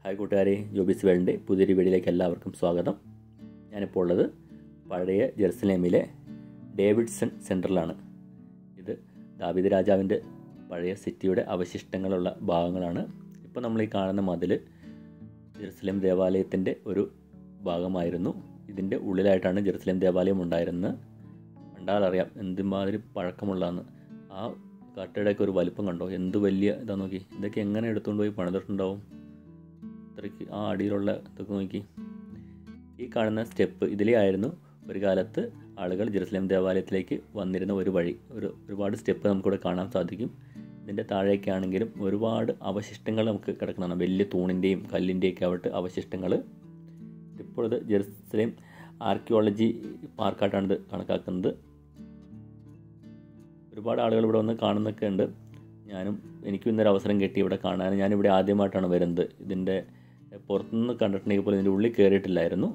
hi കൂട്ടുകാരെ ജോബിസ് വേൾഡിൻ്റെ പുതിയൊരു വീഡിയോയിലേക്ക് എല്ലാവർക്കും സ്വാഗതം ഞാനിപ്പോൾ ഉള്ളത് പഴയ ജെറുസലേമിലെ ഡേവിഡ്സൺ സെൻറ്ററിലാണ് ഇത് ദാവിദ് രാജാവിൻ്റെ പഴയ സിറ്റിയുടെ അവശിഷ്ടങ്ങളുള്ള ഭാഗങ്ങളാണ് ഇപ്പോൾ നമ്മൾ ഈ കാണുന്ന മതിൽ ജെറുസലേം ദേവാലയത്തിൻ്റെ ഒരു ഭാഗമായിരുന്നു ഇതിൻ്റെ ഉള്ളിലായിട്ടാണ് ജെറുസലേം ദേവാലയം ഉണ്ടായിരുന്നത് കണ്ടാലറിയാം എന്തുമാതിരി പഴക്കമുള്ളതെന്ന് ആ കട്ടയുടെയൊക്കെ ഒരു വലിപ്പം കണ്ടോ എന്ത് വലിയ ഇതാ നോക്കി ഇതൊക്കെ എങ്ങനെ എടുത്തുകൊണ്ട് പോയി പണിതിട്ടുണ്ടാവും അത്രയ്ക്ക് ആ അടിയിലുള്ള ഇതൊക്കെ നോക്കി ഈ കാണുന്ന സ്റ്റെപ്പ് ഇതിലേ ആയിരുന്നു ഒരു കാലത്ത് ആളുകൾ ജെറുസലേം ദേവാലയത്തിലേക്ക് വന്നിരുന്ന ഒരു വഴി ഒരു ഒരുപാട് സ്റ്റെപ്പ് നമുക്കിവിടെ കാണാൻ സാധിക്കും ഇതിൻ്റെ താഴേക്കാണെങ്കിലും ഒരുപാട് അവശിഷ്ടങ്ങൾ നമുക്ക് കിടക്കുന്നതാണ് വലിയ തൂണിൻ്റെയും കല്ലിൻ്റെയൊക്കെ ആവട്ടെ അവശിഷ്ടങ്ങൾ ഇപ്പോൾ ഇത് ജെറുസലേം ആർക്കിയോളജി പാർക്കായിട്ടാണ് ഇത് കണക്കാക്കുന്നത് ഒരുപാട് ആളുകൾ ഇവിടെ വന്ന് കാണുന്നൊക്കെ ഉണ്ട് ഞാനും എനിക്കും ഇന്നൊരു അവസരം കിട്ടി ഇവിടെ കാണാൻ ഞാനിവിടെ ആദ്യമായിട്ടാണ് വരുന്നത് ഇതിൻ്റെ പുറത്തുനിന്ന് കണ്ടിട്ടുണ്ടെങ്കിൽ പോലും ഇതിൻ്റെ ഉള്ളിൽ കയറിയിട്ടില്ലായിരുന്നു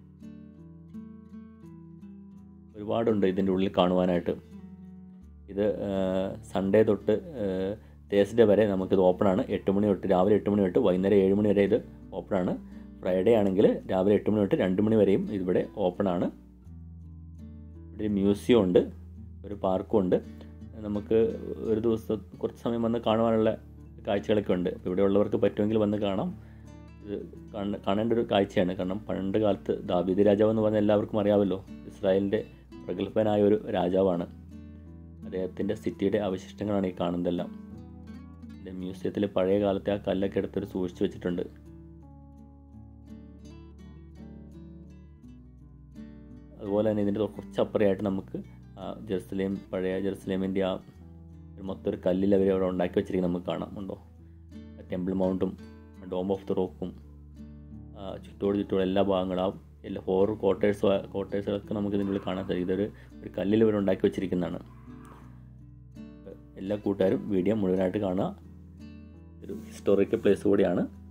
ഒരുപാടുണ്ട് ഇതിൻ്റെ ഉള്ളിൽ കാണുവാനായിട്ട് ഇത് സൺഡേ തൊട്ട് തേഴ്സ്ഡേ വരെ നമുക്കിത് ഓപ്പണാണ് എട്ട് മണി തൊട്ട് രാവിലെ എട്ട് മണി തൊട്ട് വൈകുന്നേരം ഏഴ് മണി വരെ ഇത് ഓപ്പണാണ് ഫ്രൈഡേ ആണെങ്കിൽ രാവിലെ എട്ട് മണി തൊട്ട് രണ്ട് മണി വരെയും ഇതിവിടെ ഓപ്പണാണ് ഇവിടെ ഒരു മ്യൂസിയം ഉണ്ട് ഒരു പാർക്കും ഉണ്ട് നമുക്ക് ഒരു ദിവസം കുറച്ച് സമയം വന്ന് കാണുവാനുള്ള കാഴ്ചകളൊക്കെ ഉണ്ട് അപ്പോൾ ഇവിടെ ഉള്ളവർക്ക് പറ്റുമെങ്കിൽ വന്ന് കാണാം ഇത് കാണേണ്ട ഒരു കാഴ്ചയാണ് കാരണം പണ്ട് കാലത്ത് ദാബീദ് രാജാവ് എന്ന് പറഞ്ഞാൽ എല്ലാവർക്കും അറിയാമല്ലോ ഇസ്രായേലിൻ്റെ പ്രഗത്ഭനായ ഒരു രാജാവാണ് അദ്ദേഹത്തിൻ്റെ സിറ്റിയുടെ അവശിഷ്ടങ്ങളാണ് ഈ കാണുന്നതെല്ലാം ഇതിൻ്റെ മ്യൂസിയത്തിൽ പഴയ കാലത്തെ ആ കല്ലൊക്കെ എടുത്തൊരു സൂക്ഷിച്ചു വെച്ചിട്ടുണ്ട് അതുപോലെ തന്നെ ഇതിൻ്റെ കുറച്ചപ്പുറയായിട്ട് നമുക്ക് ജെറുസലേം പഴയ ജെറുസലേമിൻ്റെ ആ ഒരു മൊത്തം ഒരു കല്ലിൽ അവർ അവിടെ ഉണ്ടാക്കി വെച്ചിരിക്കുന്നത് നമുക്ക് കാണാം ഉണ്ടോ ടെമ്പിൾ മൗണ്ടും ഡോം ഓഫ് ദി റോക്കും ചുറ്റോട് ചുറ്റോട് എല്ലാ ഭാഗങ്ങളും ആ എല്ലാ ഹോർ ക്വാർട്ടേഴ്സ് ക്വാർട്ടേഴ്സുകളൊക്കെ നമുക്ക് ഇതിൻ്റെ ഉള്ളിൽ കാണാൻ സാധിക്കും ഇതൊരു ഒരു കല്ലിൽ ഇവർ ഉണ്ടാക്കി വെച്ചിരിക്കുന്നതാണ് എല്ലാ കൂട്ടുകാരും വീഡിയോ മുഴുവനായിട്ട് കാണുക ഒരു ഹിസ്റ്റോറിക്കൽ പ്ലേസ് കൂടിയാണ്